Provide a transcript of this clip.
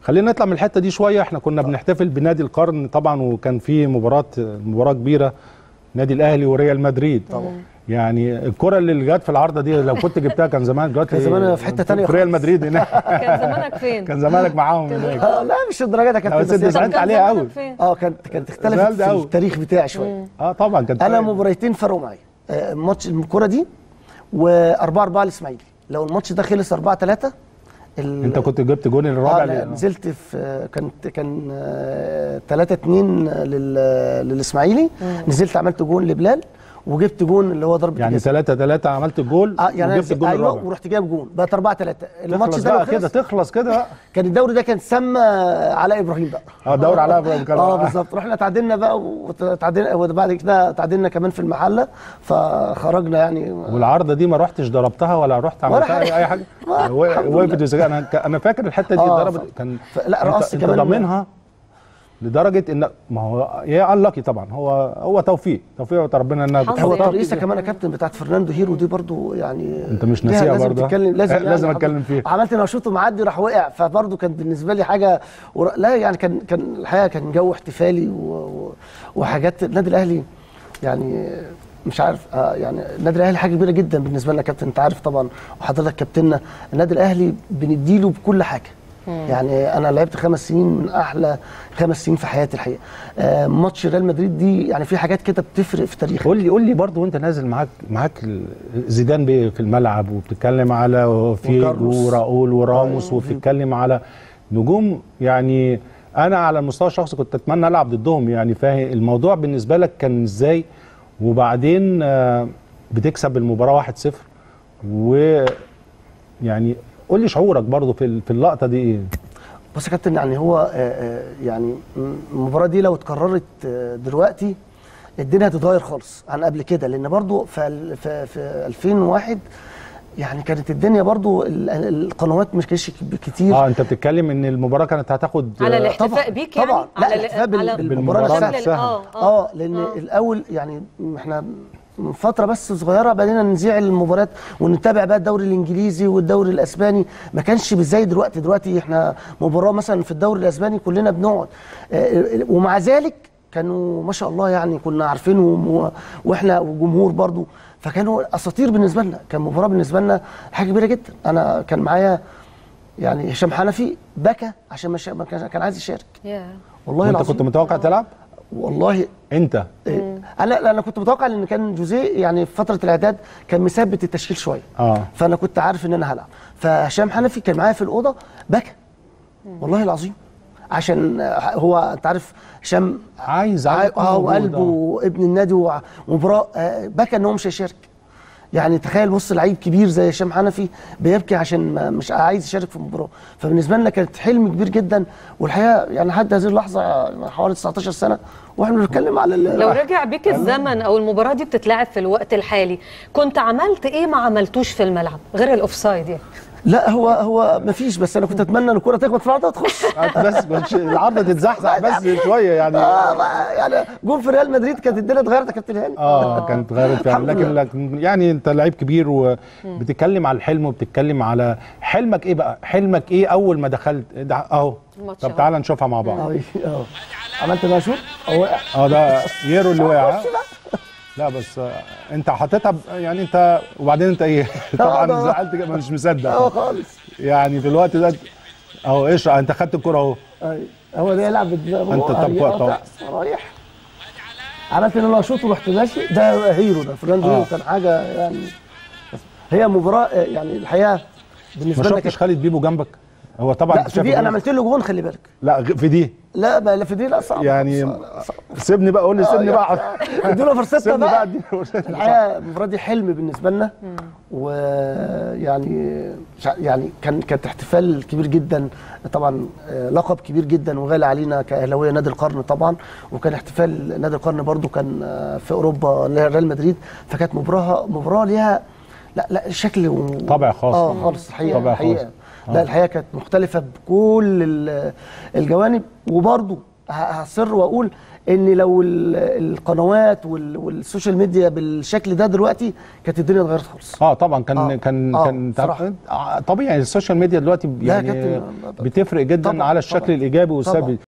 خلينا نطلع من الحته دي شويه احنا كنا بنحتفل بنادي القرن طبعا وكان في مباراه مباراه كبيره نادي الاهلي وريال مدريد طبعا يعني الكره اللي جت في العارضه دي لو كنت جبتها كان زمان دلوقتي كان زمانها في حتة تانية في ريال خالص. مدريد هناك كان زمانك فين؟ كان زمانك معاهم هناك آه لا مش الدرجه ده لا، كانت بس بس انت يعني- زعلت كان عليها زمانك قوي فين؟ اه كانت كانت اختلفت زعلت في قوي. التاريخ بتاعي شويه اه طبعا كانت انا مباريتين فرقوا معايا آه، ماتش الكوره دي و4 4 الاسماعيلي لو الماتش ده خلص 4 3 انت كنت جبت جون الرابع آه لا اللي- نزلت في آه، كانت كان 3 2 للاسماعيلي نزلت عملت جون لبلال وجبت جون اللي هو ضربه يعني الجزاء. 3 3 عملت الجول اه يعني وجبت أنا الجول ايوه الرابع ورحت جايب جون بقت 4 3 الماتش تخلص ده لو بقى كده خلص تخلص كده بقى كان الدوري ده كان سمى علاء ابراهيم بقى اه دور عليها ابراهيم كان اه بالظبط رحنا تعادلنا بقى وتعادلنا وبعد كده تعادلنا كمان في المحله فخرجنا يعني والعارضه دي ما رحتش ضربتها ولا رحت ولا عملتها حاجة. اي حاجه ولا- و- الحمد وقفت لله. الزجاجة. انا ك- انا فاكر الحته دي آه، ضربت ف- كان ف- لا، انت- رقصت انت كمان. ضامنها لدرجه ان ما هو هي انلاكي طبعا هو هو توفيق توفيق بتاع ربنا انها حظ هو بتحطها الترقيصه كمان يا كابتن بتاعت فرناندو هيرو دي برضو يعني انت مش ليها- ناسيها لازم برضه، ها؟ تتكلم لازم لازم يعني اتكلم حضرتك- فيها. عملت انا شوط معدي راح وقع فبرضه كان بالنسبه لي حاجه ور... لا يعني كان كان الحقيقه كان جو احتفالي و... و... وحاجات النادي الاهلي يعني مش عارف آه يعني النادي الاهلي حاجه كبيره جدا بالنسبه لنا يا كابتن انت عارف طبعا وحضرتك كابتننا النادي الاهلي بنديله بكل حاجه يعني انا لعبت خمس سنين من احلى خمس سنين في حياتي الحقيقه آه ماتش ريال مدريد دي يعني في حاجات كده بتفرق في تاريخك قول لي قول لي برضه وانت نازل معاك معاك ال- زيدان بي- في الملعب وبتتكلم على فيجو وكارلوس. وراؤول وراموس وبتتكلم على نجوم يعني انا على المستوى الشخصي كنت اتمنى العب ضدهم يعني فاهم الموضوع بالنسبه لك كان ازاي وبعدين آه، بتكسب المباراه 1-0 و يعني قول لي شعورك برضه في ال- في اللقطه دي ايه بص يا كابتن يعني هو آه، آه، يعني م- المباراه دي لو اتكررت آه، دلوقتي الدنيا هتتغير خالص عن قبل كده لان برضو في ال- في, في 2001 يعني كانت الدنيا برضو ال- ال- القنوات مش كانتش كتير اه انت بتتكلم ان المباراه كانت هتاخد على آه، الاحتفاء طبعاً، بيك يعني طبعاً. لا، على ال- الاحتفاء بال- على- بالمباراة بشكل ال- نفسها. اه اه لان آه. الاول يعني احنا من فتره بس صغيره بدينا نذيع المباريات ونتابع بقى الدوري الانجليزي والدوري الاسباني ما كانش زي دلوقتي دلوقتي احنا مباراه مثلا في الدوري الاسباني كلنا بنقعد آه، ومع ذلك كانوا ما شاء الله يعني كنا عارفينهم و- واحنا وجمهور برضو فكانوا اساطير بالنسبه لنا كان مباراه بالنسبه لنا حاجه كبيره جدا انا كان معايا يعني هشام حنفي بكى عشان ما شا- ما كان كان عايز يشارك يا. والله وانت العظيم كنت متوقع تلعب والله انت إيه، انا انا كنت متوقع ان كان جوزيه يعني في فتره الاعداد كان مثبت التشكيل شويه اه فانا كنت عارف ان انا هلعب فهشام حنفي كان معايا في الاوضه بكى والله العظيم عشان آه، هو انت عارف هشام عايز عا- عايز يكون اه موجود، وقلبه ابن النادي وع- ومباراه آه، بكى ان هو مش هيشارك يعني تخيل بص لعيب كبير زي هشام حنفي بيبكي عشان ما مش عايز يشارك في المباراه فبالنسبه لنا كانت حلم كبير جدا والحقيقه يعني لحد هذه اللحظه حوالي 19 سنه واحنا بنتكلم على ال- لو رجع بيك الزمن او المباراه دي بتتلعب في الوقت الحالي كنت عملت ايه ما عملتوش في الملعب غير الاوفسايد يعني لا هو هو ما فيش بس انا كنت اتمنى ان الكره تخبط في العارضه وتخش بس بس العارضه تتزحزح بس شويه يعني آه ما- يعني جول في ريال مدريد كانت الدنيا اتغيرت يا كابتن هاني اه كانت غيرت فعلا الحمد لكن لله. لكن يعني انت لعيب كبير وبتتكلم على الحلم وبتتكلم على حلمك ايه بقى حلمك ايه اول ما دخلت ده اهو الماتش طب أهو. تعالى نشوفها مع بعض اه اه عملت بقى شوط أو وقع اه ده ييرو اللي وقع لا بس آه، انت حطيتها ب- يعني انت وبعدين انت ايه طبعا ده- زعلت كده، مش اه مصدق خالص يعني في الوقت ده اهو اشرح انت خدت الكرة اهو أيوة. هو ده يلعب بدماغه أنت طب هيقطع، طب. رايح عملت ان انا اشوط ورحت ماشي ده هيرو ده فرناندو آه. هيرو كان حاجه يعني هي مباراه آه، يعني الحقيقه ما بالنسبه لنا شفتش كانت خالد بيبو جنبك هو طبعا لا أنت في شايف دي انا الجون. عملت له جون خلي بالك لا غ- في دي لا ما لا في دي لا صعب يعني صعب- صعب. سيبني بقى قول لي سيبني بقى ادونا فرصتنا سيبني بقى بقى اديني فرصتنا. الحقيقه المباراه دي حلم بالنسبه لنا ويعني يعني كان كانت احتفال كبير جدا طبعا آه، لقب كبير جدا وغالي علينا كاهلاويه نادي القرن طبعا وكان احتفال نادي القرن برضو كان آه، في اوروبا اللي هي ريال مدريد فكانت مباراه مباراه ليها لا لا شكل و... طابع خاص. اه خالص الحقيقه طابع الحقيقه خاص. لا الحقيقه كانت مختلفه بكل ال- الجوانب وبرضو ه- هصر واقول ان لو ال- القنوات وال- والسوشيال ميديا بالشكل ده دلوقتي كانت الدنيا اتغيرت خالص اه طبعا كان آه. كان آه، كان صراحة. آه، طبيعي السوشيال ميديا دلوقتي لا يا يعني كابتن، بتفرق جدا طبعاً، على الشكل طبعاً. الايجابي والسلبي طبعاً.